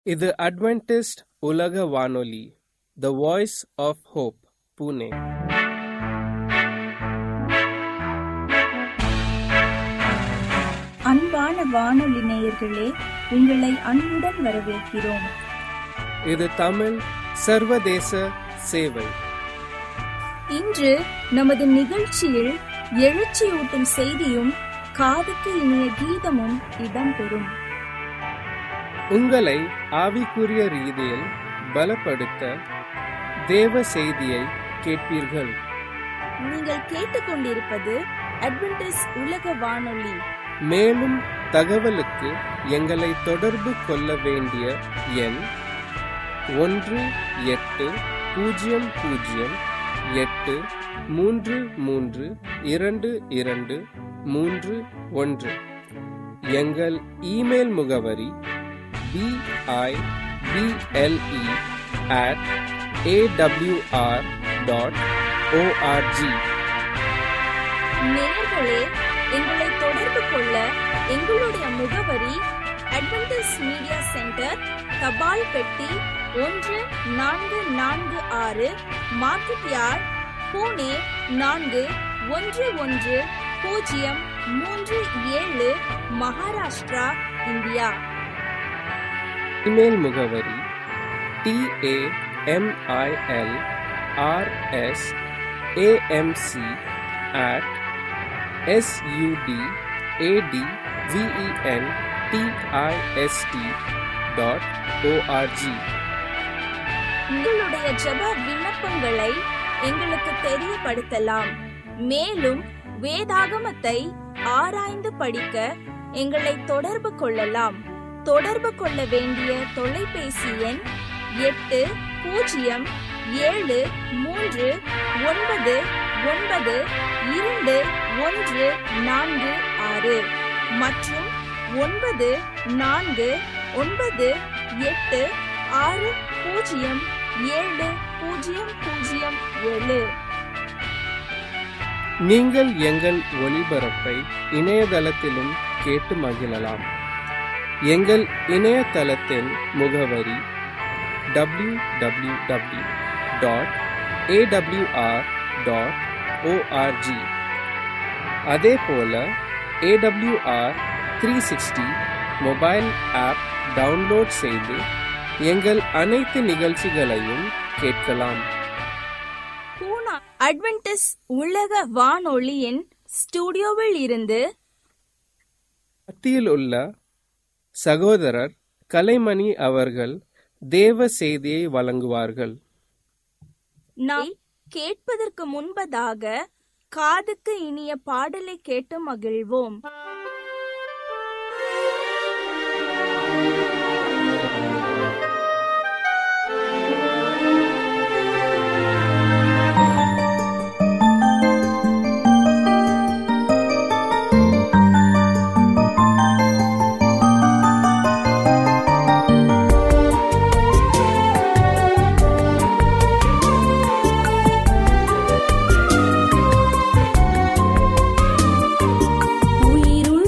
இது அட்வென்டிஸ்ட் உலக வானொலி the voice of hope Pune அன்பான வானொலி நேயர்களே உங்களை அன்புடன் வரவேற்கிறோம் இது தமிழ் சர்வதேச சேவை இன்று நமது நிகழ்ச்சியில் எழுச்சியூட்டும் செய்தியும் காதுக்கு இனிய கீதமும் இடம்பெறும் உங்களை ஆவிக்குரிய ரீதியில் பலப்படுத்த தேவ செய்தியை கேட்பீர்கள் நீங்கள் கேட்டுக்கொண்டிருப்பது அட்வென்டிஸ் உலக வானொலி மேலும் தகவலுக்கு எங்களை தொடர்பு கொள்ள வேண்டிய எண் ஒன்று எட்டு பூஜ்ஜியம் பூஜ்ஜியம் எட்டு மூன்று மூன்று இரண்டு இரண்டு மூன்று ஒன்று எங்கள் இமெயில் முகவரி BIBLE at AWR dot ORG நேயர்களே எங்களை தொடர்பு கொள்ள எங்களுடைய முகவரி அட்வென்டிஸ் மீடியா சென்டர் தபால் பெட்டி ஒன்று நான்கு நான்கு ஆறு மார்க்கெட் யார்ட் பூனே நான்கு ஒன்று ஒன்று பூஜ்ஜியம் மூன்று ஏழு மகாராஷ்டிரா இந்தியா இமெயில் முகவரி TAMIL RS AMC at SUD AT VEN DIST dot ORG உங்களுடைய ஜெப விண்ணப்பங்களை எங்களுக்கு தெரியப்படுத்தலாம் மேலும் வேதாகமத்தை ஆராய்ந்து படிக்க எங்களை தொடர்பு கொள்ளலாம் தொடர்பு கொள்ள வேண்டிய தொலைபேசி எண் எட்டு பூஜ்ஜியம் ஏழு மூன்று ஒன்பது ஒன்பது இரண்டு ஒன்று நான்கு ஆறு மற்றும் ஒன்பது நான்கு ஒன்பது எட்டு ஆறு பூஜ்ஜியம் ஏழு பூஜ்ஜியம் பூஜ்ஜியம் ஏழு நீங்கள் எங்கள் ஒளிபரப்பை இணையதளத்திலும் கேட்டு மகிழலாம் எங்கள் இணையதளத்தின் முகவரி W W W dot AWR dot ORG அதே போல AWR three sixty mobile app download செய்து எங்கள் அனைத்து நிகழ்ச்சிகளையும் கேட்கலாம் பூனா அட்வென்டிஸ் உலக வானொலியின் ஸ்டுடியோவில் இருந்து மத்தியில் உள்ள சகோதரர் கலைமணி அவர்கள் தேவ செய்தியை வழங்குவார்கள் நாம் கேட்பதற்கு முன்பதாக காதுக்கு இனிய பாடலை கேட்டு மகிழ்வோம் உயிருள்ள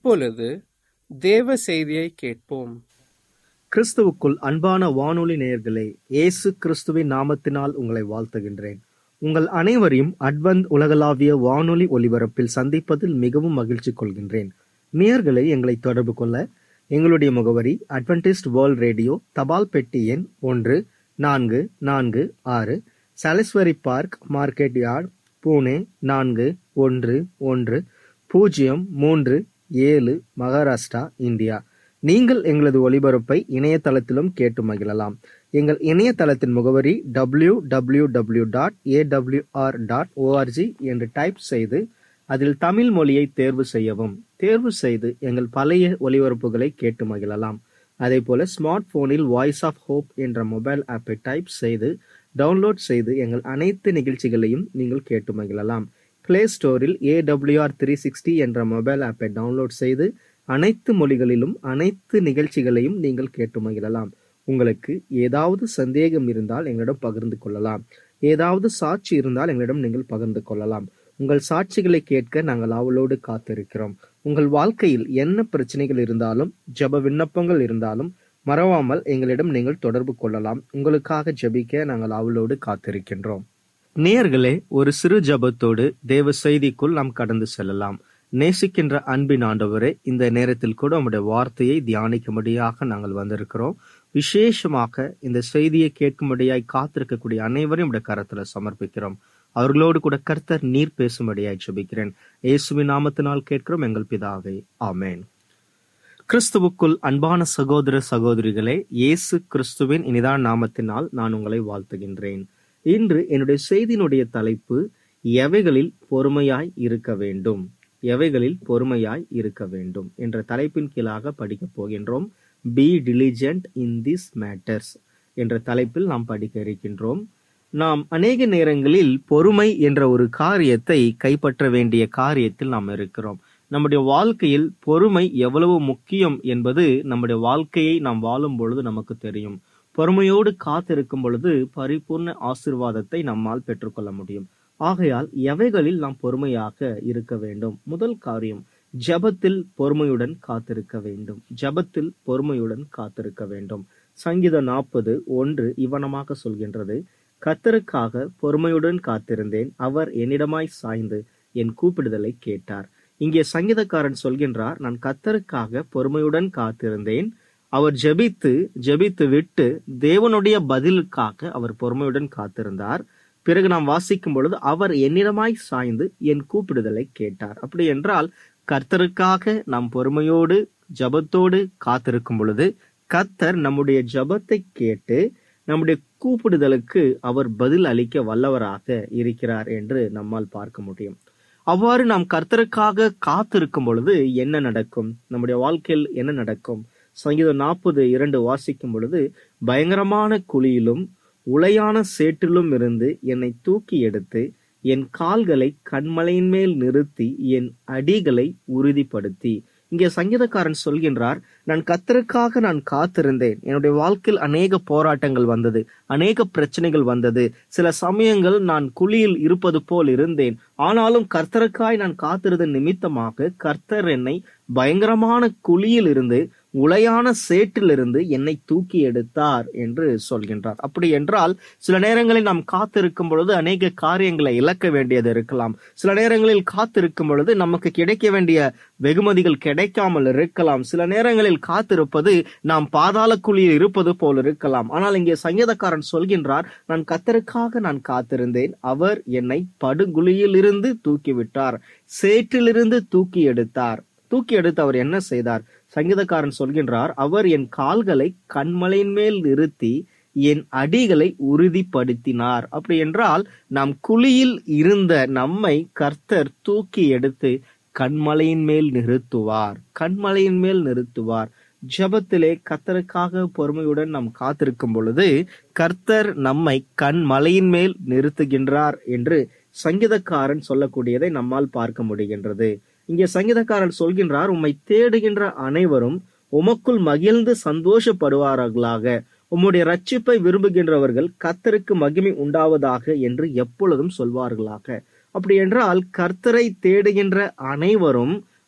இப்பொழுது தேவ செய்தியை கேட்போம் கிறிஸ்துவுக்குள் அன்பான வானொலி நேயர்களே இயேசு கிறிஸ்துவின் நாமத்தினால் உங்களை வாழ்த்துகின்றேன் உங்கள் அனைவரையும் அட்வந்த் உலகளாவிய வானொலி ஒலிபரப்பில் சந்திப்பதில் மிகவும் மகிழ்ச்சி கொள்கின்றேன் நேயர்களை எங்களை தொடர்பு கொள்ள எங்களுடைய முகவரி அட்வென்டிஸ்ட் வேர்ல்ட் ரேடியோ தபால் பெட்டி எண் ஒன்று நான்கு நான்கு ஆறு Salisbury park market yard Pune நான்கு ஒன்று ஒன்று பூஜ்ஜியம் மூன்று ஏழு மகாராஷ்டிரா இந்தியா நீங்கள் எங்களது ஒலிபரப்பை இணையதளத்திலும் கேட்டு மகிழலாம் எங்கள் இணையதளத்தின் முகவரி W W W dot AWR dot ORG என்று டைப் செய்து அதில் தமிழ் மொழியை தேர்வு செய்யவும் தேர்வு செய்து எங்கள் பழைய ஒலிபரப்புகளை கேட்டு மகிழலாம் அதே போல ஸ்மார்ட் போனில் வாய்ஸ் ஆஃப் ஹோப் என்ற மொபைல் ஆப்பை டைப் செய்து டவுன்லோட் செய்து எங்கள் அனைத்து நிகழ்ச்சிகளையும் நீங்கள் கேட்டு மகிழலாம் பிளே ஸ்டோரில் ஏடபிள்யூஆர் த்ரீ சிக்ஸ்டி என்ற மொபைல் ஆப்பை டவுன்லோட் செய்து அனைத்து மொழிகளிலும் அனைத்து நிகழ்ச்சிகளையும் நீங்கள் கேட்டு மகிழலாம் உங்களுக்கு ஏதாவது சந்தேகம் இருந்தால் எங்களிடம் பகிர்ந்து கொள்ளலாம் ஏதாவது சாட்சி இருந்தால் எங்களிடம் நீங்கள் பகிர்ந்து கொள்ளலாம் உங்கள் சாட்சிகளை கேட்க நாங்கள் ஆவலோடு காத்திருக்கிறோம் உங்கள் வாழ்க்கையில் என்ன பிரச்சனைகள் இருந்தாலும் ஜெப விண்ணப்பங்கள் இருந்தாலும் மறவாமல் எங்களிடம் நீங்கள் தொடர்பு கொள்ளலாம் உங்களுக்காக ஜெபிக்க நாங்கள் ஆவலோடு காத்திருக்கின்றோம் நேயர்களே ஒரு சிறு ஜெபத்தோடு தேவ செய்திக்குள் நாம் கடந்து செல்லலாம் நேசிக்கின்ற அன்பின் ஆண்டவரே இந்த நேரத்தில் கூட உம்முடைய வார்த்தையை தியானிக்கும்படியாக நாங்கள் வந்திருக்கிறோம் விசேஷமாக இந்த செய்தியை கேட்கும்படியாய் காத்திருக்கக்கூடிய அனைவரையும் உடைய கரத்துல சமர்ப்பிக்கிறோம் அவர்களோடு கூட கர்த்தர் நீர் பேசும்படியாய் ஜெபிக்கிறேன் இயேசுவின் நாமத்தினால் கேட்கிறோம் எங்கள் பிதாவே ஆமென் கிறிஸ்துவுக்குள் அன்பான சகோதர சகோதரிகளே இயேசு கிறிஸ்துவின் இனிதான நாமத்தினால் நான் உங்களை வாழ்த்துகின்றேன் இன்று என்னுடைய செய்தியினுடைய தலைப்பு எவைகளில் பொறுமையாய் இருக்க வேண்டும் எவைகளில் பொறுமையாய் இருக்க வேண்டும் என்ற தலைப்பின் கீழாக படிக்கப் போகின்றோம் be diligent in this matters என்ற தலைப்பில் நாம் படிக்க இருக்கின்றோம் நாம் அநேக நேரங்களில் பொறுமை என்ற ஒரு காரியத்தை கைப்பற்ற வேண்டிய காரியத்தில் நாம் இருக்கிறோம் நம்முடைய வாழ்க்கையில் பொறுமை எவ்வளவு முக்கியம் என்பது நம்முடைய வாழ்க்கையை நாம் வாழும் பொழுது நமக்கு தெரியும் பொறுமையோடு காத்திருக்கும் பொழுது பரிபூர்ண ஆசிர்வாதத்தை நம்மால் பெற்றுக்கொள்ள முடியும் ஆகையால் எவைகளில் நாம் பொறுமையாக இருக்க வேண்டும் முதல் காரியம் ஜெபத்தில் பொறுமையுடன் காத்திருக்க வேண்டும் ஜெபத்தில் பொறுமையுடன் காத்திருக்க வேண்டும் சங்கீதம் நாற்பது ஒன்று இவனமாக சொல்கின்றது கத்தருக்காக பொறுமையுடன் காத்திருந்தேன் அவர் என்னிடமாய் சாய்ந்து என் கூப்பிடுதலை கேட்டார் இங்கே சங்கீதக்காரன் சொல்கின்றார் நான் கத்தருக்காக பொறுமையுடன் காத்திருந்தேன் அவர் ஜெபித்து ஜெபித்து விட்டு தேவனுடைய பதிலுக்காக அவர் பொறுமையுடன் காத்திருந்தார் பிறகு நாம் வாசிக்கும் பொழுது அவர் என்னிடமாய் சாய்ந்து என் கூப்பிடுதலை கேட்டார் அப்படி என்றால் கர்த்தருக்காக நாம் பொறுமையோடு ஜபத்தோடு காத்திருக்கும் பொழுது கர்த்தர் நம்முடைய ஜபத்தை கேட்டு நம்முடைய கூப்பிடுதலுக்கு அவர் பதில் அளிக்க வல்லவராக இருக்கிறார் என்று நம்மால் பார்க்க முடியும் அவ்வாறு நாம் கர்த்தருக்காக காத்திருக்கும் பொழுது என்ன நடக்கும் நம்முடைய வாழ்க்கையில் என்ன நடக்கும் சங்கீதம் நாற்பது இரண்டு வாசிக்கும் பொழுது பயங்கரமான குழியிலும் உளையான சேற்றிலும் இருந்து என்னை தூக்கி எடுத்து என் கால்களை கண்மலையின் மேல் நிறுத்தி என் அடிகளை உறுதிப்படுத்தி இங்கே சங்கீதக்காரன் சொல்கின்றார் நான் கத்தருக்காக நான் காத்திருந்தேன் என்னுடைய வாழ்க்கையில் அநேக போராட்டங்கள் வந்தது அநேக பிரச்சனைகள் வந்தது சில சமயங்கள் நான் குழியில் இருப்பது போல் இருந்தேன் ஆனாலும் கர்த்தருக்காய் நான் காத்திருந்த நிமித்தமாக கர்த்தர் என்னை பயங்கரமான குழியில் இருந்து உளையான சேற்றிலிருந்து என்னை தூக்கி எடுத்தார் என்று சொல்கின்றார் அப்படி என்றால் சில நேரங்களில் நாம் காத்திருக்கும் பொழுது அநேக காரியங்களை இழக்க வேண்டியது இருக்கலாம் சில நேரங்களில் காத்திருக்கும் பொழுது நமக்கு கிடைக்க வேண்டிய வெகுமதிகள் கிடைக்காமல் இருக்கலாம் சில நேரங்களில் காத்திருப்பது நாம் பாதாள குழியில் இருப்பது போல் இருக்கலாம் ஆனால் இங்கே சங்கீதக்காரன் சொல்கின்றார் நான் கத்தருக்காக நான் காத்திருந்தேன் அவர் என்னை படுகுழியில் இருந்து தூக்கிவிட்டார் சேற்றிலிருந்து தூக்கி எடுத்தார் தூக்கி எடுத்து அவர் என்ன செய்தார் சங்கீதக்காரன் சொல்கின்றார் அவர் என் கால்களை கண்மலையின் மேல் நிறுத்தி என் அடிகளை உறுதிப்படுத்தினார் அப்படி என்றால் நாம் குழியில் இருந்த நம்மை கர்த்தர் தூக்கி எடுத்து கண்மலையின் மேல் நிறுத்துவார் கண்மலையின் மேல் நிறுத்துவார் ஜெபத்திலே கர்த்தருக்காக பொறுமையுடன் நாம் காத்திருக்கும் பொழுது கர்த்தர் நம்மை கண் மலையின் மேல் நிறுத்துகின்றார் என்று சங்கீதக்காரன் சொல்லக்கூடியதை நம்மால் பார்க்க முடிகின்றது இங்கே சங்கீதக்காரன் சொல்கின்றார் உம்மை தேடுகின்ற அனைவரும் உமக்குள் மகிழ்ந்து சந்தோஷப்படுவார்களாக உம்முடைய ரட்சிப்பை விரும்புகின்றவர்கள் கர்த்தருக்கு மகிமை உண்டாவதாக என்று எப்பொழுதும் சொல்வார்களாக அப்படி என்றால் கர்த்தரை தேடுகின்ற அனைவரும்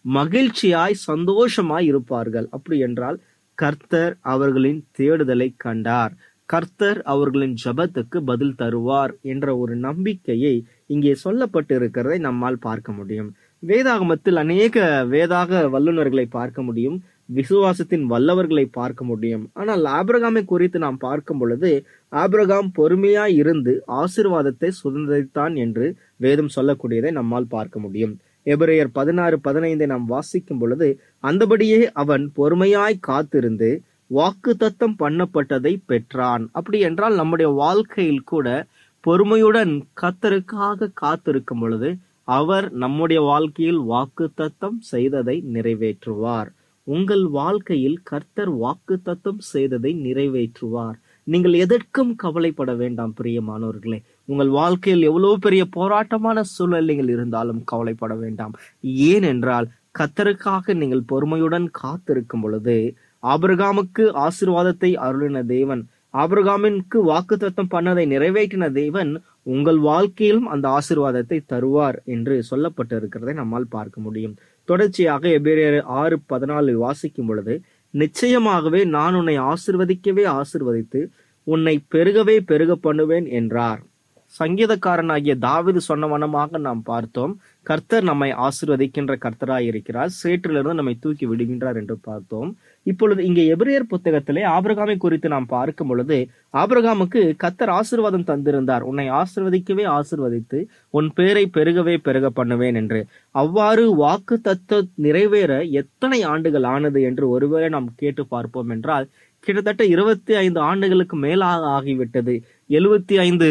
மகிழ்ச்சியாய் சந்தோஷமாய் இருப்பார்கள் அப்படி என்றால் கர்த்தர் அவர்களின் தேடுதலை கண்டார் கர்த்தர் அவர்களின் ஜபத்துக்கு பதில் தருவார் என்ற ஒரு நம்பிக்கையை இங்கே சொல்லப்பட்டு இருக்கிறதை நம்மால் பார்க்க முடியும் வேதாகமத்தில் அநேக வேதாக வல்லுநர்களை பார்க்க முடியும் விசுவாசத்தின் வல்லவர்களை பார்க்க முடியும் ஆனால் ஆபிரகாமை குறித்து நாம் பார்க்கும் பொழுது ஆபிரகாம் பொறுமையாய் இருந்து ஆசிர்வாதத்தை சுதந்திரித்தான் என்று வேதம் சொல்லக்கூடியதை நம்மால் பார்க்க முடியும் எபிரேயர் பதினாறு பதினைந்தை நாம் வாசிக்கும் பொழுது அந்தபடியே அவன் பொறுமையாய் காத்திருந்து வாக்கு தத்தம் பண்ணப்பட்டதை பெற்றான் அப்படி என்றால் நம்முடைய வாழ்க்கையில் கூட பொறுமையுடன் கத்தருக்காக காத்திருக்கும் பொழுது அவர் நம்முடைய வாழ்க்கையில் வாக்கு தத்தம் செய்ததை நிறைவேற்றுவார் உங்கள் வாழ்க்கையில் கர்த்தர் வாக்கு தத்தம் செய்ததை நிறைவேற்றுவார் நீங்கள் எதற்கும் கவலைப்பட வேண்டாம் பிரியமானவர்களே உங்கள் வாழ்க்கையில் எவ்வளவு பெரிய போராட்டமான சூழ்நிலைகள் இருந்தாலும் கவலைப்பட வேண்டாம் ஏனென்றால் கத்தருக்காக நீங்கள் பொறுமையுடன் காத்திருக்கும் பொழுது ஆபிரகாமுக்கு ஆசிர்வாதத்தை அருளின தேவன் ஆபிரகாமிற்கு வாக்கு தத்தம் பண்ணதை நிறைவேற்றின தேவன் உங்கள் வாழ்க்கையிலும் அந்த ஆசிர்வாதத்தை தருவார் என்று சொல்லப்பட்டு இருக்கிறதை நம்மால் பார்க்க முடியும் தொடர்ச்சியாக எபிரேயர் ஆறு பதினாலு வாசிக்கும் பொழுது நிச்சயமாகவே நான் உன்னை ஆசிர்வதிக்கவே ஆசிர்வதித்து உன்னை பெருகவே பெருக பண்ணுவேன் என்றார் சங்கீதக்காரனாகிய தாவிது சொன்ன வண்ணமாக நாம் பார்த்தோம் கர்த்தர் நம்மை ஆசிர்வதிக்கின்ற கர்த்தராய் இருக்கிறார் சேற்றிலிருந்து நம்மை தூக்கி விடுகின்றார் என்று பார்த்தோம் இப்பொழுது இங்கே எபிரேயர் புத்தகத்திலே ஆபிரகாமை குறித்து நாம் பார்க்கும் பொழுது ஆபிரகாமுக்கு கர்த்தர் ஆசிர்வாதம் தந்திருந்தார் உன்னை ஆசிர்வதிக்கவே ஆசிர்வதித்து உன் பேரை பெருகவே பெருக பண்ணுவேன் என்று அவ்வாறு வாக்கு தத்துவ நிறைவேற எத்தனை ஆண்டுகள் ஆனது என்று ஒருவேளை நாம் கேட்டு பார்ப்போம் என்றால் கிட்டத்தட்ட இருபத்தி ஐந்து ஆண்டுகளுக்கு மேலாக ஆகிவிட்டது எழுபத்தி ஐந்து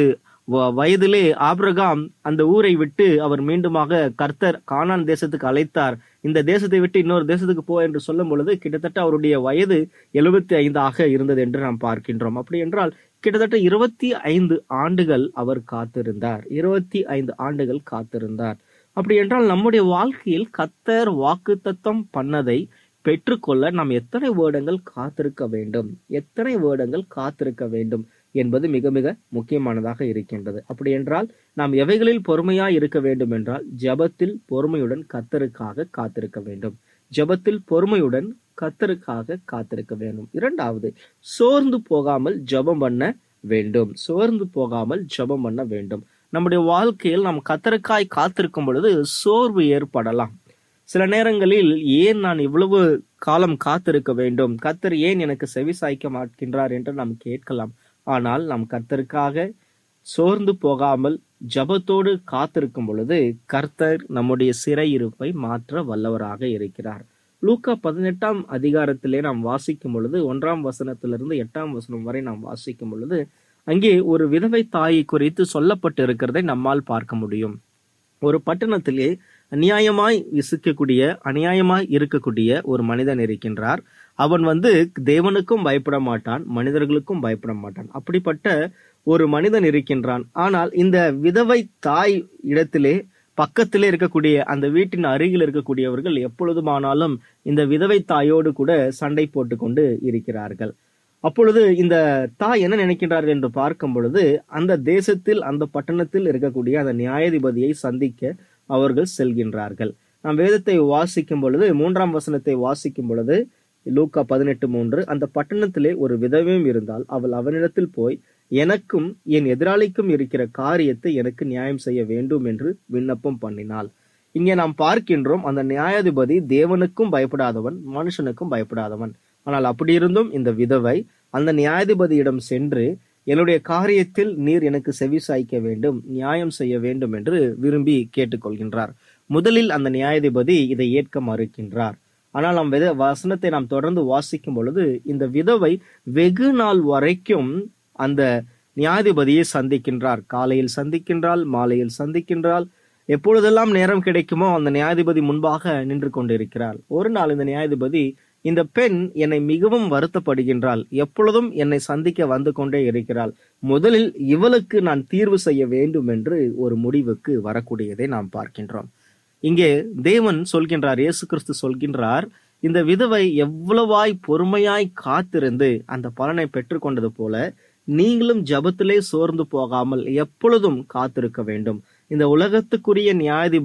வயதிலே ஆபிரகாம் அந்த ஊரை விட்டு அவர் மீண்டுமாக கர்த்தர் கானான் தேசத்துக்கு அழைத்தார் இந்த தேசத்தை விட்டு இன்னொரு தேசத்துக்கு போ என்று சொல்லும் பொழுது கிட்டத்தட்ட அவருடைய வயது எழுபத்தி ஐந்தாக இருந்தது என்று நாம் பார்க்கின்றோம் அப்படி என்றால் கிட்டத்தட்ட இருபத்தி ஐந்து ஆண்டுகள் அவர் காத்திருந்தார் இருபத்தி ஐந்து ஆண்டுகள் காத்திருந்தார் அப்படி என்றால் நம்முடைய வாழ்க்கையில் கத்தர் வாக்கு தத்தம் பண்ணதை பெற்றுக்கொள்ள நாம் எத்தனை வேர்டங்கள் காத்திருக்க வேண்டும் எத்தனை வேர்டங்கள் காத்திருக்க வேண்டும் என்பது மிக மிக முக்கியமானதாக இருக்கின்றது அப்படி என்றால் நாம் எவைகளில் பொறுமையாய் இருக்க வேண்டும் என்றால் ஜபத்தில் பொறுமையுடன் கத்தருக்காக காத்திருக்க வேண்டும் ஜபத்தில் பொறுமையுடன் கத்தருக்காக காத்திருக்க வேண்டும் இரண்டாவது சோர்ந்து போகாமல் ஜபம் பண்ண வேண்டும் சோர்ந்து போகாமல் ஜபம் பண்ண வேண்டும் நம்முடைய வாழ்க்கையில் நாம் கத்தருக்காய் காத்திருக்கும் பொழுது சோர்வு ஏற்படலாம் சில நேரங்களில் ஏன் நான் இவ்வளவு காலம் காத்திருக்க வேண்டும் கத்தர் ஏன் எனக்கு செவி சாய்க்க மாட்கின்றார் என்று நாம் கேட்கலாம் ஆனால் நாம் கர்த்தருக்காக சோர்ந்து போகாமல் ஜபத்தோடு காத்திருக்கும் பொழுது கர்த்தர் நம்முடைய சிறையிருப்பை மாற்ற வல்லவராக இருக்கிறார் லூக்கா பதினெட்டாம் அதிகாரத்திலே நாம் வாசிக்கும் பொழுது ஒன்றாம் வசனத்திலிருந்து எட்டாம் வசனம் வரை நாம் வாசிக்கும் பொழுது அங்கே ஒரு விதவை தாயை குறித்து சொல்லப்பட்டு இருக்கிறதை நம்மால் பார்க்க முடியும் ஒரு பட்டணத்திலே அநியாயமாய் விசிக்கக்கூடிய அநியாயமாய் இருக்கக்கூடிய ஒரு மனிதன் இருக்கின்றார் அவன் வந்து தேவனுக்கும் பயப்பட மாட்டான் மனிதர்களுக்கும் பயப்பட மாட்டான் அப்படிப்பட்ட ஒரு மனிதன் இருக்கின்றான் ஆனால் இந்த விதவை தாய் இடத்திலே பக்கத்திலே இருக்கக்கூடிய அந்த வீட்டின் அருகில் இருக்கக்கூடியவர்கள் எப்பொழுதுமானாலும் இந்த விதவை தாயோடு கூட சண்டை போட்டு கொண்டு இருக்கிறார்கள் அப்பொழுது இந்த தாய் என்ன நினைக்கின்றார்கள் என்று பார்க்கும் பொழுது அந்த தேசத்தில் அந்த பட்டணத்தில் இருக்கக்கூடிய அந்த நியாயாதிபதியை சந்திக்க அவர்கள் செல்கின்றார்கள் நாம் வேதத்தை வாசிக்கும் பொழுது மூன்றாம் வசனத்தை வாசிக்கும் பொழுது லூக்கா பதினெட்டு மூன்று அந்த பட்டணத்திலே ஒரு விதவையும் இருந்தால் அவள் அவனிடத்தில் போய் எனக்கும் என் எதிராளிக்கும் இருக்கிற காரியத்தை எனக்கு நியாயம் செய்ய வேண்டும் என்று விண்ணப்பம் பண்ணினாள் இங்கே நாம் பார்க்கின்றோம் அந்த நியாயாதிபதி தேவனுக்கும் பயப்படாதவன் மனுஷனுக்கும் பயப்படாதவன் ஆனால் அப்படி இருந்தும் இந்த விதவை அந்த நியாயாதிபதியிடம் சென்று என்னுடைய காரியத்தில் நீர் எனக்கு செவி சாய்க்க வேண்டும் நியாயம் செய்ய வேண்டும் என்று விரும்பி கேட்டுக்கொள்கின்றார் முதலில் அந்த நியாயாதிபதி இதை ஏற்க மறுக்கின்றார் ஆனால் நாம் வித வசனத்தை நாம் தொடர்ந்து வாசிக்கும் பொழுது இந்த விதவை வெகு நாள் வரைக்கும் அந்த நியாயாதிபதியை சந்திக்கின்றார் காலையில் சந்திக்கின்றாள் மாலையில் சந்திக்கின்றாள் எப்பொழுதெல்லாம் நேரம் கிடைக்குமோ அந்த நியாயாதிபதி முன்பாக நின்று கொண்டிருக்கிறாள் ஒரு நாள் இந்த நியாயாதிபதி இந்த பெண் என்னை மிகவும் வருத்தப்படுகின்றாள் எப்பொழுதும் என்னை சந்திக்க வந்து கொண்டே இருக்கிறாள் முதலில் இவளுக்கு நான் தீர்வு செய்ய வேண்டும் என்று ஒரு முடிவுக்கு வரக்கூடியதை நாம் பார்க்கின்றோம் இங்கே தேவன் சொல்கின்றார் இயேசு கிறிஸ்து சொல்கின்றார் இந்த விதவை எவ்வளவாய் பொறுமையாய் காத்திருந்து அந்த பலனை பெற்றுக்கொண்டது போல நீங்களும் ஜபத்திலே சோர்ந்து போகாமல் எப்பொழுதும் காத்திருக்க வேண்டும் இந்த உலகத்துக்குரிய நியாயாதிபதி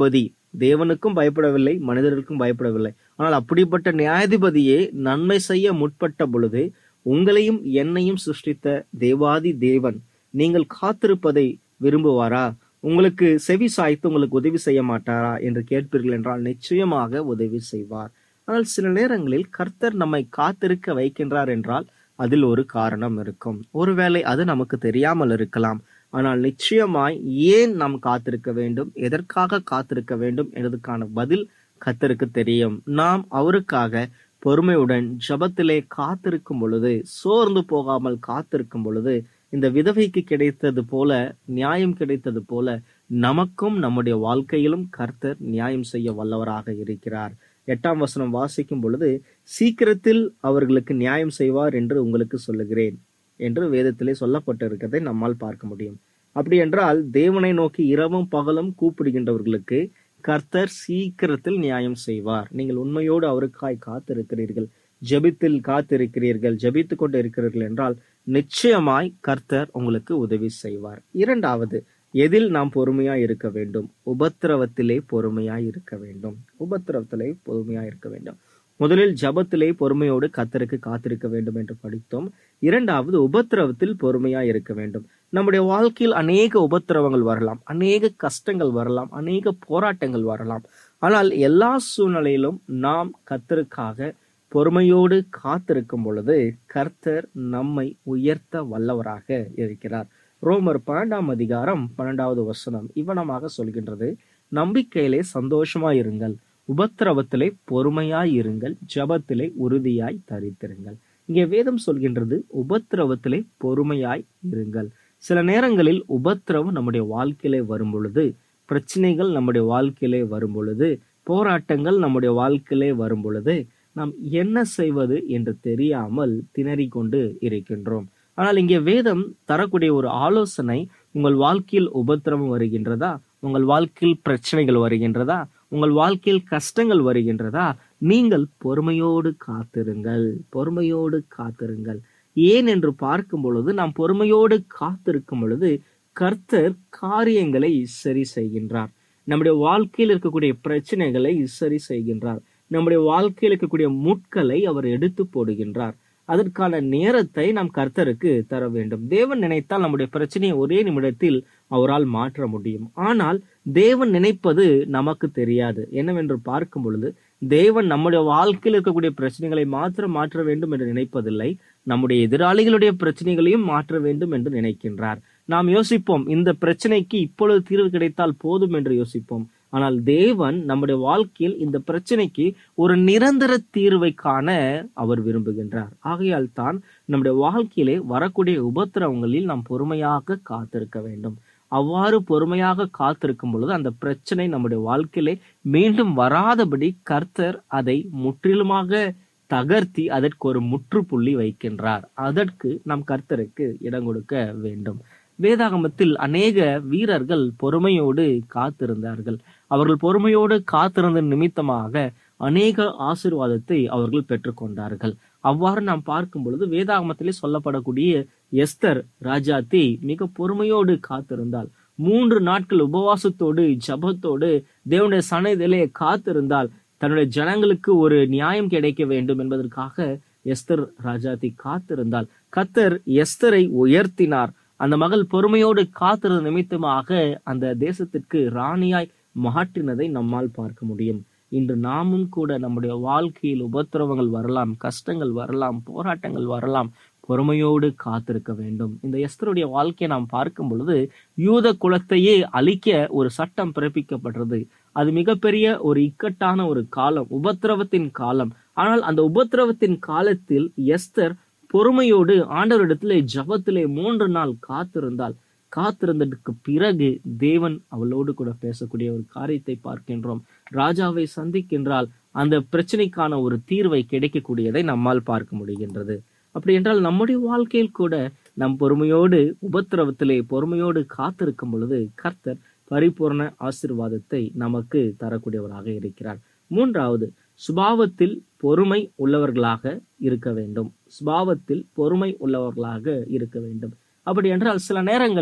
தேவனுக்கும் பயப்படவில்லை மனிதர்களுக்கும் பயப்படவில்லை ஆனால் அப்படிப்பட்ட நியாயாதிபதியே நன்மை செய்ய முற்பட்ட பொழுது உங்களையும் என்னையும் சிருஷ்டித்த தேவாதி தேவன் நீங்கள் காத்திருப்பதை விரும்புவாரா உங்களுக்கு செவி சாய்த்து உங்களுக்கு உதவி செய்ய மாட்டாரா என்று கேட்பீர்கள் என்றால் நிச்சயமாக உதவி செய்வார் ஆனால் சில நேரங்களில் கர்த்தர் நம்மை காத்திருக்க வைக்கின்றார் என்றால் அதில் ஒரு காரணம் இருக்கும் ஒருவேளை அது நமக்கு தெரியாமல் இருக்கலாம் ஆனால் நிச்சயமாய் ஏன் நாம் காத்திருக்க வேண்டும் எதற்காக காத்திருக்க வேண்டும் என்பதற்கான பதில் கர்த்தருக்கு தெரியும் நாம் அவருக்காக பொறுமையுடன் ஜபத்திலே காத்திருக்கும் பொழுது சோர்ந்து போகாமல் காத்திருக்கும் பொழுது இந்த விதவைக்கு கிடைத்தது போல நியாயம் கிடைத்தது போல நமக்கும் நம்முடைய வாழ்க்கையிலும் கர்த்தர் நியாயம் செய்ய வல்லவராக இருக்கிறார் எட்டாம் வசனம் வாசிக்கும் பொழுது சீக்கிரத்தில் அவர்களுக்கு நியாயம் செய்வார் என்று உங்களுக்கு சொல்லுகிறேன் என்று வேதத்திலே சொல்லப்பட்டிருக்கிறதை நம்மால் பார்க்க முடியும் அப்படி என்றால் தேவனை நோக்கி இரவும் பகலும் கூப்பிடுகின்றவர்களுக்கு கர்த்தர் சீக்கிரத்தில் நியாயம் செய்வார் நீங்கள் உண்மையோடு அவருக்காய் காத்திருக்கிறீர்கள் ஜெபித்தில் காத்திருக்கிறீர்கள் ஜெபித்துக் கொண்டு இருக்கிறீர்கள் என்றால் நிச்சயமாய் கர்த்தர் உங்களுக்கு உதவி செய்வார் இரண்டாவது எதில் நாம் பொறுமையாய் இருக்க வேண்டும் உபத்திரவத்திலே பொறுமையாய் இருக்க வேண்டும் உபத்திரவத்திலே பொறுமையாய் இருக்க வேண்டும் முதலில் ஜபத்திலே பொறுமையோடு கத்தருக்கு காத்திருக்க வேண்டும் என்று படித்தோம் இரண்டாவது உபத்திரவத்தில் பொறுமையாய் இருக்க வேண்டும் நம்முடைய வாழ்க்கையில் அநேக உபத்திரவங்கள் வரலாம் அநேக கஷ்டங்கள் வரலாம் அநேக போராட்டங்கள் வரலாம் ஆனால் எல்லா சூழ்நிலையிலும் நாம் கத்தருக்காக பொறுமையோடு காத்திருக்கும் பொழுது கர்த்தர் நம்மை உயர்த்த வல்லவராக இருக்கிறார் ரோமர் பன்னெண்டாம் அதிகாரம் பன்னெண்டாவது வசனம் இவனமாக சொல்கின்றது நம்பிக்கையிலே சந்தோஷமாயிருங்கள் உபத்திரவத்திலே பொறுமையாய் இருங்கள் ஜபத்திலே உறுதியாய் தரித்திருங்கள் இங்கே வேதம் சொல்கின்றது உபத்திரவத்திலே பொறுமையாய் இருங்கள் சில நேரங்களில் உபத்திரவம் நம்முடைய வாழ்க்கையிலே வரும் பொழுது பிரச்சனைகள் நம்முடைய வாழ்க்கையிலே வரும் பொழுது போராட்டங்கள் நம்முடைய வாழ்க்கையிலே வரும் பொழுது நாம் என்ன செய்வது என்று தெரியாமல் திணறிக் கொண்டு இருக்கின்றோம் ஆனால் இங்கே வேதம் தரக்கூடிய ஒரு ஆலோசனை உங்கள் வாழ்க்கையில் உபத்திரவம் வருகின்றதா உங்கள் வாழ்க்கையில் பிரச்சனைகள் வருகின்றதா உங்கள் வாழ்க்கையில் கஷ்டங்கள் வருகின்றதா நீங்கள் பொறுமையோடு காத்திருங்கள் பொறுமையோடு காத்திருங்கள் ஏன் என்று பார்க்கும் பொழுது நாம் பொறுமையோடு காத்திருக்கும் பொழுது கர்த்தர் காரியங்களை சரி செய்கின்றார் நம்முடைய வாழ்க்கையில் இருக்கக்கூடிய பிரச்சனைகளை சரி செய்கின்றார் நம்முடைய வாழ்க்கையில் இருக்கக்கூடிய முட்களை அவர் எடுத்து போடுகின்றார் அதற்கான நேரத்தை நாம் கர்த்தருக்கு தர வேண்டும் தேவன் நினைத்தால் நம்முடைய பிரச்சனையை ஒரே நிமிடத்தில் அவரால் மாற்ற முடியும் ஆனால் தேவன் நினைப்பது நமக்கு தெரியாது என்னவென்று பார்க்கும் பொழுது தேவன் நம்முடைய வாழ்க்கையில் இருக்கக்கூடிய பிரச்சனைகளை மாத்திரம் மாற்ற வேண்டும் என்று நினைப்பதில்லை நம்முடைய எதிராளிகளுடைய பிரச்சனைகளையும் மாற்ற வேண்டும் என்று நினைக்கின்றார் நாம் யோசிப்போம் இந்த பிரச்சனைக்கு இப்பொழுது தீர்வு கிடைத்தால் போதும் என்று யோசிப்போம் ஆனால் தேவன் நம்முடைய வாழ்க்கையில் இந்த பிரச்சனைக்கு ஒரு நிரந்தர தீர்வை காண அவர் விரும்புகின்றார் ஆகையால் தான் நம்முடைய வாழ்க்கையிலே வரக்கூடிய உபத்திரவங்களில் நாம் பொறுமையாக காத்திருக்க வேண்டும் அவ்வாறு பொறுமையாக காத்திருக்கும் பொழுது அந்த பிரச்சனை நம்முடைய வாழ்க்கையிலே மீண்டும் வராதபடி கர்த்தர் அதை முற்றிலுமாக தகர்த்தி அதற்கு ஒரு முற்றுப்புள்ளி வைக்கின்றார் அதற்கு நாம் கர்த்தருக்கு இடம் கொடுக்க வேண்டும் வேதாகமத்தில் அநேக வீரர்கள் பொறுமையோடு காத்திருந்தார்கள் அவர்கள் பொறுமையோடு காத்திருந்த நிமித்தமாக அநேக ஆசீர்வாதத்தை அவர்கள் பெற்றுக்கொண்டார்கள் அவ்வாறு நாம் பார்க்கும் பொழுது வேதாகமத்திலே சொல்லப்படக்கூடிய எஸ்தர் ராஜாத்தி மிக பொறுமையோடு காத்திருந்தாள் மூன்று நாட்கள் உபவாசத்தோடு ஜபத்தோடு தேவனுடைய சன்னதியிலே காத்திருந்தால் தன்னுடைய ஜனங்களுக்கு ஒரு நியாயம் கிடைக்க வேண்டும் என்பதற்காக எஸ்தர் ராஜாத்தி காத்திருந்தால் கத்தர் எஸ்தரை உயர்த்தினார் அந்த மகள் பொறுமையோடு காத்திருந்த நிமித்தமாக அந்த தேசத்திற்கு ராணியாய் மாற்றினதை நம்மால் பார்க்க முடியும் இன்று நாமும் கூட நம்முடைய வாழ்க்கையில் உபத்திரவங்கள் வரலாம் கஷ்டங்கள் வரலாம் போராட்டங்கள் வரலாம் பொறுமையோடு காத்திருக்க வேண்டும் இந்த எஸ்தருடைய வாழ்க்கையை நாம் பார்க்கும் பொழுது யூத குலத்தையே அழிக்க ஒரு சட்டம் பிறப்பிக்கப்பட்டது அது மிகப்பெரிய ஒரு இக்கட்டான ஒரு காலம் உபத்திரவத்தின் காலம் ஆனால் அந்த உபத்திரவத்தின் காலத்தில் எஸ்தர் பொறுமையோடு ஆண்டவரிடத்திலே ஜபத்திலே மூன்று நாள் காத்திருந்தால் காத்திருந்ததுக்கு பிறகு தேவன் அவளோடு கூட பேசக்கூடிய ஒரு காரியத்தை பார்க்கின்றோம் ராஜாவை சந்திக்கின்றால் அந்த பிரச்சனைக்கான ஒரு தீர்வை கிடைக்கக்கூடியதை நம்மால் பார்க்க முடிகின்றது அப்படி என்றால் நம்முடைய வாழ்க்கையில் கூட நம் பொறுமையோடு உபத்திரவத்திலே பொறுமையோடு காத்திருக்கும் பொழுது கர்த்தர் பரிபூர்ண ஆசிர்வாதத்தை நமக்கு தரக்கூடியவராக இருக்கிறார் மூன்றாவது சுபாவத்தில் பொறுமை உள்ளவர்களாக இருக்க வேண்டும் சுபாவத்தில் பொறுமை உள்ளவர்களாக இருக்க வேண்டும் அப்படி என்றால் சில நேரங்களில்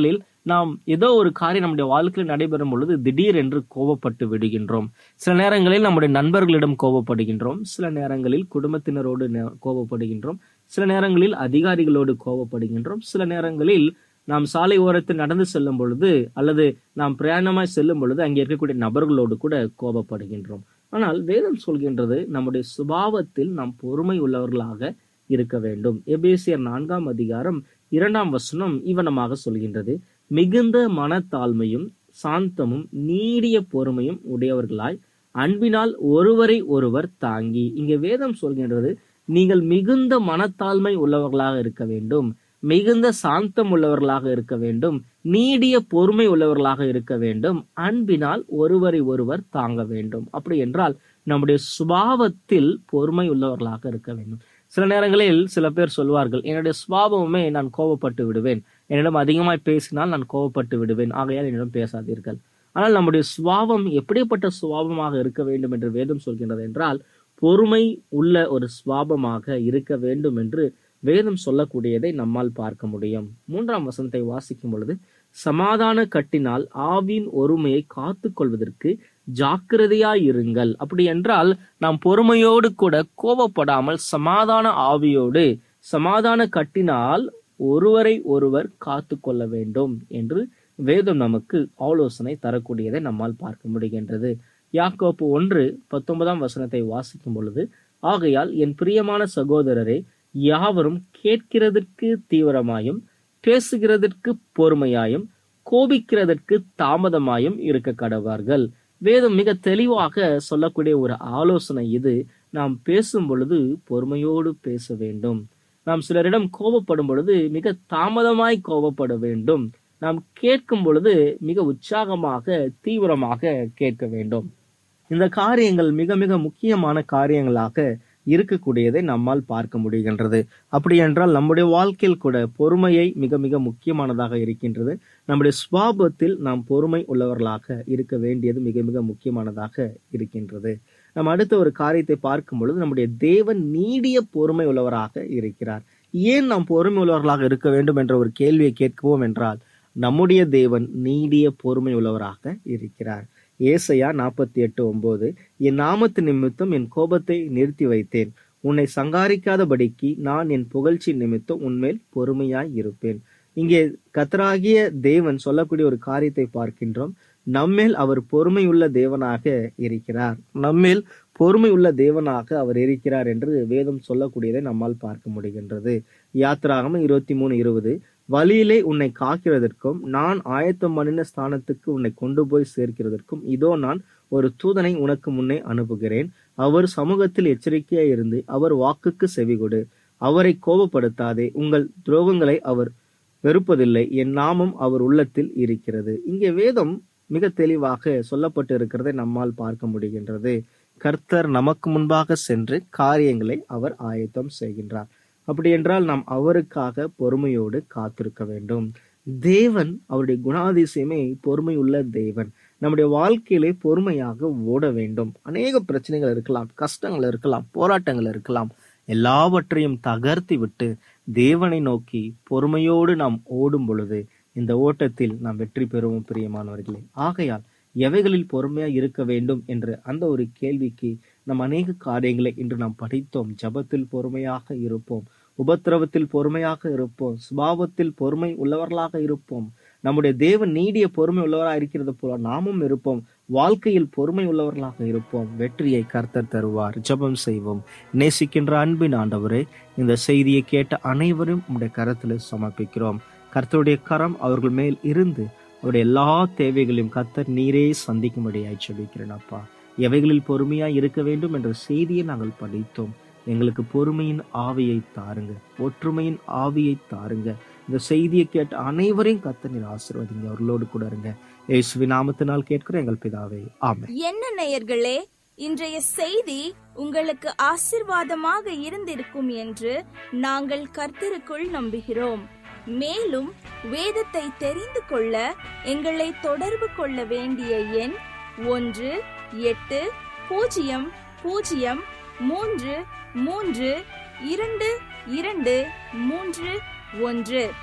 நாம் ஏதோ ஒரு காரியம் நம்முடைய வாழ்க்கையில் நடைபெறும் பொழுது திடீர் என்று கோபப்பட்டு விடுகின்றோம் சில நேரங்களில் நம்முடைய நண்பர்களிடம் கோபப்படுகின்றோம் சில நேரங்களில் குடும்பத்தினரோடு நே- கோபப்படுகின்றோம் சில நேரங்களில் அதிகாரிகளோடு கோபப்படுகின்றோம் சில நேரங்களில் நாம் சாலை ஓரத்தில் நடந்து செல்லும் பொழுது அல்லது நாம் பிரயாணமாய் செல்லும் பொழுது அங்கே இருக்கக்கூடிய நபர்களோடு கூட கோபப்படுகின்றோம் ஆனால் வேதம் சொல்கின்றது நம்முடைய சுபாவத்தில் நாம் பொறுமை உள்ளவர்களாக இருக்க வேண்டும் எபேசியர் நான்காம் அதிகாரம் இரண்டாம் வசனம் இவனமாக சொல்கின்றது மிகுந்த மனத்தாழ்மையும் சாந்தமும் நீடிய பொறுமையும் உடையவர்களாய் அன்பினால் ஒருவரை ஒருவர் தாங்கி இங்கே வேதம் சொல்கின்றது நீங்கள் மிகுந்த மனத்தாழ்மை உள்ளவர்களாக இருக்க வேண்டும் மிகுந்த சாந்தம் உள்ளவர்களாக இருக்க வேண்டும் நீடிய பொறுமை உள்ளவர்களாக இருக்க வேண்டும் அன்பினால் ஒருவரை ஒருவர் தாங்க வேண்டும் அப்படி என்றால் நம்முடைய சுபாவத்தில் பொறுமை உள்ளவர்களாக இருக்க வேண்டும் சில நேரங்களில் சில பேர் சொல்வார்கள் என்னுடைய சுபாவமே நான் கோபப்பட்டு விடுவேன் என்னிடம் அதிகமாய் பேசினால் நான் கோபப்பட்டு விடுவேன் ஆகையால் என்னிடம் பேசாதீர்கள் ஆனால் நம்முடைய சுபாவம் எப்படிப்பட்ட சுபாவமாக இருக்க வேண்டும் என்று வேதம் சொல்கின்றது என்றால் பொறுமை உள்ள ஒரு சுபாவமாக இருக்க வேண்டும் என்று வேதம் சொல்லக்கூடியதை நம்மால் பார்க்க முடியும் மூன்றாம் வசனத்தை வாசிக்கும் பொழுது சமாதான கட்டினால் ஆவின் ஒருமையை காத்து கொள்வதற்கு ஜாக்கிரதையாயிருங்கள் அப்படி என்றால் நாம் பொறுமையோடு கூட கோபப்படாமல் சமாதான ஆவியோடு சமாதான கட்டினால் ஒருவரை ஒருவர் காத்து கொள்ள வேண்டும் என்று வேதம் நமக்கு ஆலோசனை தரக்கூடியதை நம்மால் பார்க்க முடிகின்றது யாக்கோப்பு ஒன்று பத்தொன்பதாம் வசனத்தை வாசிக்கும் பொழுது ஆகையால் என் பிரியமான சகோதரரே யாவரும் கேட்கிறதற்கு தீவிரமாயும் பேசுகிறதற்கு பொறுமையாயும் கோபிக்கிறதற்கு தாமதமாயும் இருக்க கடவார்கள் வேதம் மிக தெளிவாக சொல்லக்கூடிய ஒரு ஆலோசனை இது நாம் பேசும் பொழுது பொறுமையோடு பேச வேண்டும் நாம் சிலரிடம் கோபப்படும் பொழுது மிக தாமதமாய் கோபப்பட வேண்டும் நாம் கேட்கும் பொழுது மிக உற்சாகமாக தீவிரமாக கேட்க வேண்டும் இந்த காரியங்கள் மிக மிக முக்கியமான காரியங்களாக இருக்கக்கூடியதை நம்மால் பார்க்க முடிகின்றது அப்படி என்றால் நம்முடைய வாழ்க்கையில் கூட பொறுமையை மிக மிக முக்கியமானதாக இருக்கின்றது நம்முடைய சுவாபத்தில் நாம் பொறுமை உள்ளவர்களாக இருக்க வேண்டியது மிக மிக முக்கியமானதாக இருக்கின்றது நம்ம அடுத்த ஒரு காரியத்தை பார்க்கும் பொழுது நம்முடைய தேவன் நீடிய பொறுமை உள்ளவராக இருக்கிறார் ஏன் நாம் பொறுமை உள்ளவர்களாக இருக்க வேண்டும் என்ற ஒரு கேள்வியை கேட்குவோம் என்றால் நம்முடைய தேவன் நீடிய பொறுமை உள்ளவராக இருக்கிறார் ஏசையா நாற்பத்தி எட்டு ஒன்பது என் நாமத்து நிமித்தம் என் கோபத்தை நிறுத்தி வைத்தேன் உன்னை சங்காரிக்காதபடிக்கு நான் என் புகழ்ச்சி நிமித்தம் உன்மேல் பொறுமையாய் இருப்பேன் இங்கே கத்தராகிய தேவன் சொல்லக்கூடிய ஒரு காரியத்தை பார்க்கின்றோம் நம்மேல் அவர் பொறுமையுள்ள தேவனாக இருக்கிறார் நம்மேல் பொறுமையுள்ள தேவனாக அவர் இருக்கிறார் என்று வேதம் சொல்லக்கூடியதை நம்மால் பார்க்க முடிகின்றது யாத்திராகமம் இருபத்தி மூணு இருபது வழியிலே உன்னை காக்கிறதற்கும் நான் ஆயத்தம் பண்ணின ஸ்தானத்துக்கு உன்னை கொண்டு போய் சேர்க்கிறதற்கும் இதோ நான் ஒரு தூதனை உனக்கு முன்னே அனுப்புகிறேன் அவர் சமூகத்தில் எச்சரிக்கையாய் இருந்து அவர் வாக்குக்கு செவிகொடு அவரை கோபப்படுத்தாதே உங்கள் துரோகங்களை அவர் வெறுப்பதில்லை என் நாமம் அவர் உள்ளத்தில் இருக்கிறது இங்கே வேதம் மிக தெளிவாக சொல்லப்பட்டு இருக்கிறதை நம்மால் பார்க்க முடிகின்றது கர்த்தர் நமக்கு முன்பாக சென்று காரியங்களை அவர் ஆயத்தம் செய்கின்றார் அப்படி என்றால் நாம் அவருக்காக பொறுமையோடு காத்திருக்க வேண்டும் தேவன் அவருடைய குணாதிசயமே பொறுமையுள்ள தேவன் நம்முடைய வாழ்க்கையிலே பொறுமையாக ஓட வேண்டும் அநேக பிரச்சனைகள் இருக்கலாம் கஷ்டங்கள் இருக்கலாம் போராட்டங்கள் இருக்கலாம் எல்லாவற்றையும் தகர்த்தி விட்டு தேவனை நோக்கி பொறுமையோடு நாம் ஓடும் பொழுது இந்த ஓட்டத்தில் நாம் வெற்றி பெறுவோம் பிரியமானவர்களே ஆகையால் எவைகளில் பொறுமையா இருக்க வேண்டும் என்ற அந்த ஒரு கேள்விக்கு நம் அநேக காரியங்களை இன்று நாம் படித்தோம் ஜபத்தில் பொறுமையாக இருப்போம் உபத்திரவத்தில் பொறுமையாக இருப்போம் சுபாவத்தில் பொறுமை உள்ளவர்களாக இருப்போம் நம்முடைய தேவன் நீடிய பொறுமை உள்ளவராக இருக்கிறது போல நாமும் இருப்போம் வாழ்க்கையில் பொறுமை உள்ளவர்களாக இருப்போம் வெற்றியை கர்த்தர் தருவார் ஜெபம் செய்வோம் நேசிக்கின்ற அன்பின் ஆண்டவரே இந்த செய்தியை கேட்ட அனைவரும் உடைய கரத்தில் சமர்ப்பிக்கிறோம் கர்த்தருடைய கரம் அவர்கள் மேல் இருந்து அவருடைய எல்லா தேவைகளையும் கர்த்தர் நீரே சந்திக்கும்படியாய் ஜெபிக்கிறேன் அப்பா எவைகளில் பொறுமையாய் இருக்க வேண்டும் என்ற செய்தியை நாங்கள் படித்தோம் எங்களுக்கு பொறுமையின் ஆவியை தாருங்க ஒற்றுமையின் ஆவியை தாருங்க இந்த செய்தியை கேட்ட அனைவரையும் கத்த நீர் ஆசீர்வதிங்க அவர்களோடு கூட இருங்க இயேசுவின் நாமத்தினால் கேட்கிற எங்கள் பிதாவே ஆமென் என்ன நேயர்களே இன்றைய செய்தி உங்களுக்கு ஆசிர்வாதமாக இருந்திருக்கும் என்று நாங்கள் கர்த்தருக்குள் நம்புகிறோம் மேலும் வேதத்தை தெரிந்து கொள்ள எங்களை தொடர்பு கொள்ள வேண்டிய எண் ஒன்று எட்டு பூஜ்ஜியம் பூஜ்ஜியம் மூன்று மூன்று இரண்டு இரண்டு மூன்று ஒன்று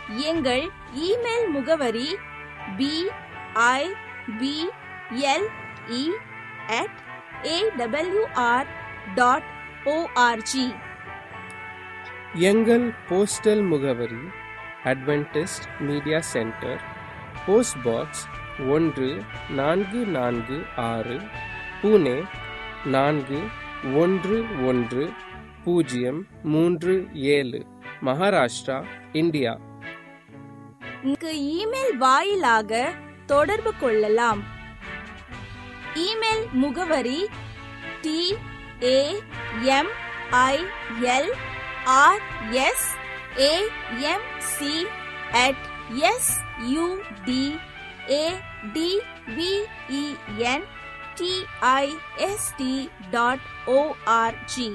எங்கள் இமெயில் முகவரி B I B L E at AWR dot ORG எங்கள் போஸ்டல் முகவரி Adventist media centre post box ஒன்று நான்கு நான்கு ஆறு புனே நான்கு ஒன்று ஒன்று பூஜ்ஜியம் மூன்று ஏழு மகாராஷ்டிரா இந்தியா இங்கு இமெயில் வாயிலாக தொடர்பு கொள்ளலாம் இமெயில் முகவரி T A M I L R S A M C at S U D A T V E N D I S T dot ORG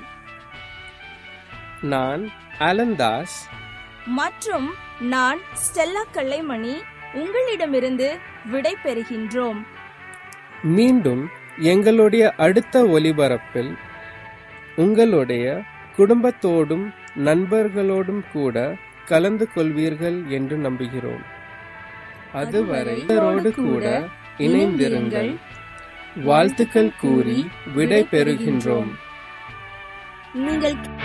நான் அலந்தாஸ் மற்றும் நான் ஸ்டெல்லா கல்லைமணி உங்களிடமிருந்து விடை பெறுகின்றோம் மீண்டும் எங்களுடைய அடுத்த ஒலிபரப்பில் உங்களுடைய குடும்பத்தோடும் நண்பர்களோடும் கூட கலந்து கொள்வீர்கள் என்று நம்புகிறோம் அதுவரை இவரோடு கூட இணைந்திருங்கள் வாழ்த்துக்கள் கூறி விடை பெறுகின்றோம் நீங்கள்